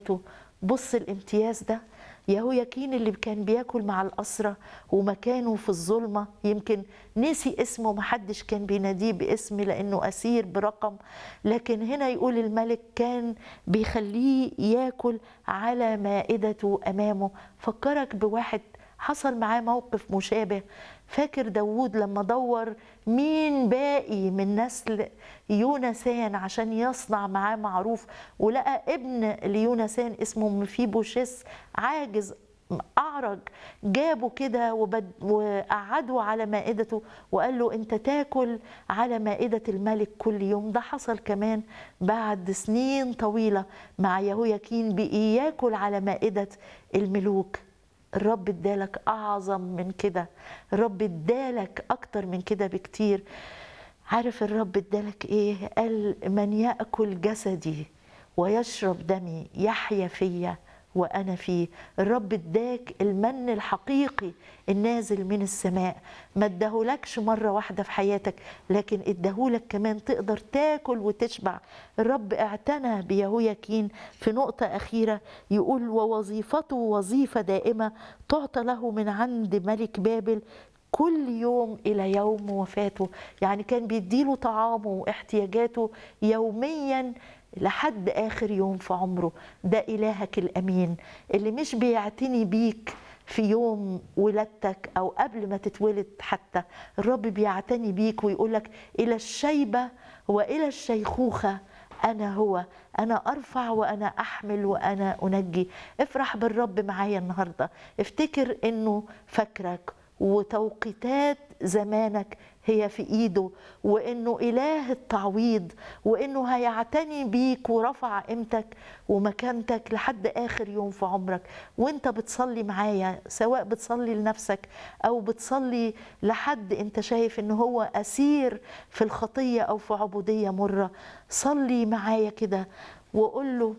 بص الامتياز ده يهوياكين اللي كان بياكل مع الأسرة ومكانه في الظلمة يمكن نسي اسمه محدش كان بيناديه باسم لأنه أسير برقم لكن هنا يقول الملك كان بيخليه ياكل على مائدته أمامه فكرك بواحد حصل معاه موقف مشابه فاكر داوود لما دور مين باقي من نسل يونسان عشان يصنع معاه معروف ولقى ابن ليونسان اسمه مفيبوشيس عاجز أعرج جابه كده وبد... وقعده على مائدته وقال له أنت تاكل على مائدة الملك كل يوم ده حصل كمان بعد سنين طويلة مع يهوياكين بقي ياكل على مائدة الملوك الرب ادالك اعظم من كده الرب ادالك اكتر من كده بكتير عارف الرب ادالك ايه قال من ياكل جسدي ويشرب دمي يحيا فيا وانا فيه الرب اداك المن الحقيقي النازل من السماء ما اداهولكش مره واحده في حياتك لكن اداهولك كمان تقدر تاكل وتشبع الرب اعتنى بيهوياكين في نقطه اخيره يقول ووظيفته وظيفه دائمه تعطى له من عند ملك بابل كل يوم الى يوم وفاته يعني كان بيديله طعامه واحتياجاته يوميا لحد اخر يوم في عمره ده الهك الامين اللي مش بيعتني بيك في يوم ولادتك او قبل ما تتولد حتى الرب بيعتني بيك ويقولك الى الشيبه والى الشيخوخه انا هو انا ارفع وانا احمل وانا انجي افرح بالرب معايا النهارده افتكر انه فاكرك وتوقيتات زمانك هي في ايده وانه اله التعويض وانه هيعتني بيك ورفع قيمتك ومكانتك لحد اخر يوم في عمرك وانت بتصلي معايا سواء بتصلي لنفسك او بتصلي لحد انت شايف ان هو اسير في الخطيه او في عبوديه مره صلي معايا كده وقول له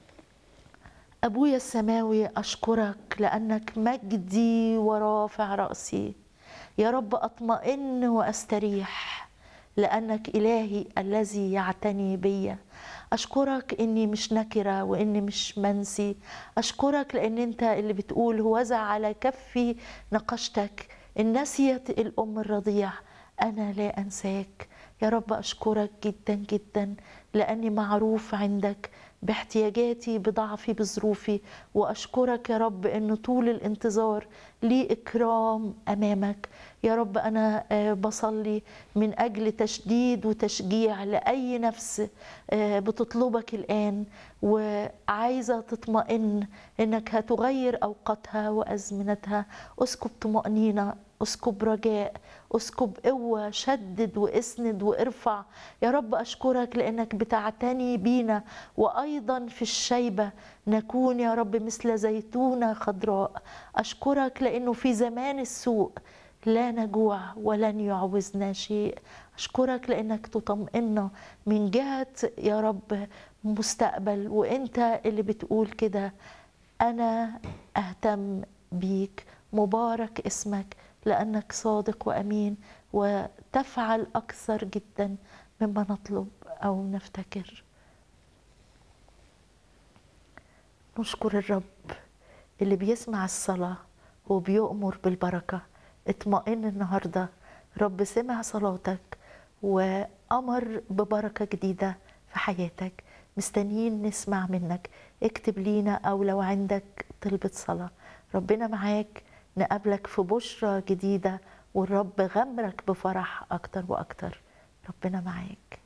أبويا السماوي أشكرك لأنك مجدي ورافع رأسي يا رب أطمئن وأستريح لأنك إلهي الذي يعتني بي أشكرك إني مش نكرة وإني مش منسي أشكرك لأن أنت اللي بتقول هوذا على كفي نقشتك إن نسيت الأم الرضيع أنا لا أنساك يا رب أشكرك جدا جدا لأني معروف عندك باحتياجاتي بضعفي بظروفي واشكرك يا رب ان طول الانتظار لي اكرام امامك يا رب انا بصلي من اجل تشديد وتشجيع لاي نفس بتطلبك الان وعايزه تطمئن انك هتغير اوقاتها وازمنتها اسكب طمانينه اسكب رجاء اسكب قوة شدد واسند وارفع يا رب أشكرك لأنك بتعتني بينا وأيضا في الشيبة نكون يا رب مثل زيتونة خضراء أشكرك لأنه في زمان السوء لا نجوع ولن يعوزنا شيء أشكرك لأنك تطمئنا من جهة يا رب مستقبل وأنت اللي بتقول كده أنا أهتم بيك مبارك اسمك لانك صادق وامين وتفعل اكثر جدا مما نطلب او نفتكر نشكر الرب اللي بيسمع الصلاه وبيؤمر بالبركه اطمئن النهارده رب سمع صلاتك وامر ببركه جديده في حياتك مستنيين نسمع منك اكتب لينا او لو عندك طلبه صلاه ربنا معاك نقابلك في بشرى جديدة والرب غمرك بفرح أكتر وأكتر ربنا معاك